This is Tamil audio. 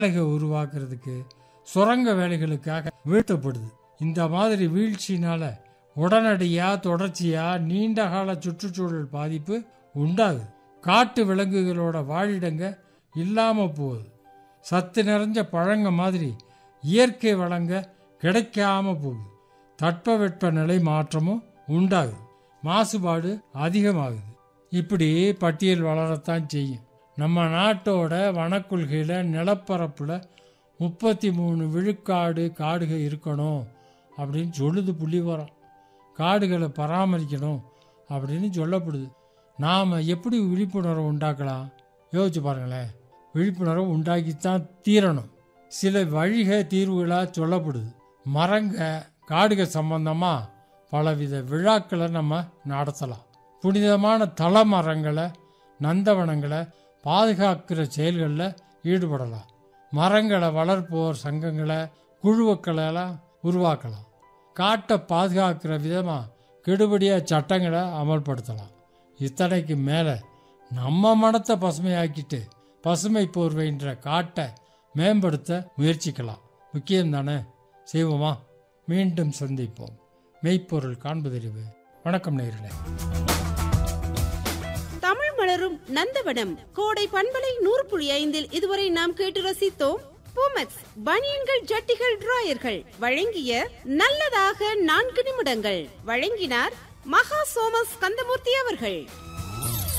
வேலைகளை உருவாக்குறதுக்கு சுரங்க வேலைகளுக்காக வீழ்த்தப்படுது இந்த மாதிரி வீழ்ச்சினால உடனடியா தொடர்ச்சியா நீண்ட கால சுற்றுச்சூழல் பாதிப்பு உண்டாகுது காட்டு விலங்குகளோட வாழிடங்க இல்லாம போகுது சத்து நிறைஞ்ச பழங்க மாதிரி இயற்கை வளங்க கிடைக்காம போகுது தட்பவெட்ப நிலை மாற்றமும் உண்டாகுது மாசுபாடு அதிகமாகுது இப்படி பட்டியல் வளரத்தான் செய்யும் நம்ம நாட்டோட வனக்கொள்கையில் நிலப்பரப்பில் முப்பத்தி மூணு விழுக்காடு காடுகள் இருக்கணும் அப்படின்னு சொல்லுது புள்ளிவரம் காடுகளை பராமரிக்கணும் அப்படின்னு சொல்லப்படுது நாம் எப்படி விழிப்புணர்வு உண்டாக்கலாம் யோசிச்சு பாருங்களேன் விழிப்புணர்வு உண்டாக்கித்தான் தீரணும் சில வழிக தீர்வுகளாக சொல்லப்படுது மரங்க காடுக சம்பந்தமாக பலவித விழாக்களை நம்ம நடத்தலாம் புனிதமான தல மரங்களை நந்தவனங்களை பாதுகாக்கிற செயல்களில் ஈடுபடலாம் மரங்களை வளர்ப்போர் சங்கங்களை குழுக்களை எல்லாம் உருவாக்கலாம் காட்டை பாதுகாக்கிற விதமாக கெடுபடியாக சட்டங்களை அமல்படுத்தலாம் இத்தனைக்கு மேலே நம்ம மனத்தை பசுமையாக்கிட்டு பசுமை போர்வைன்ற காட்டை மேம்படுத்த முயற்சிக்கலாம் முக்கியம் தானே செய்வோமா மீண்டும் சந்திப்போம் மெய்ப்பொருள் காண்பதறிவு வணக்கம் நேர்களே தமிழ் மலரும் நந்தவனம் கோடை பண்பலை நூறு புள்ளி ஐந்தில் இதுவரை நாம் கேட்டு ரசித்தோம் பூமெக்ஸ் பனியன்கள் ஜட்டிகள் டிராயர்கள் வழங்கிய நல்லதாக நான்கு நிமிடங்கள் வழங்கினார் மகா சோமஸ் கந்தமூர்த்தி அவர்கள்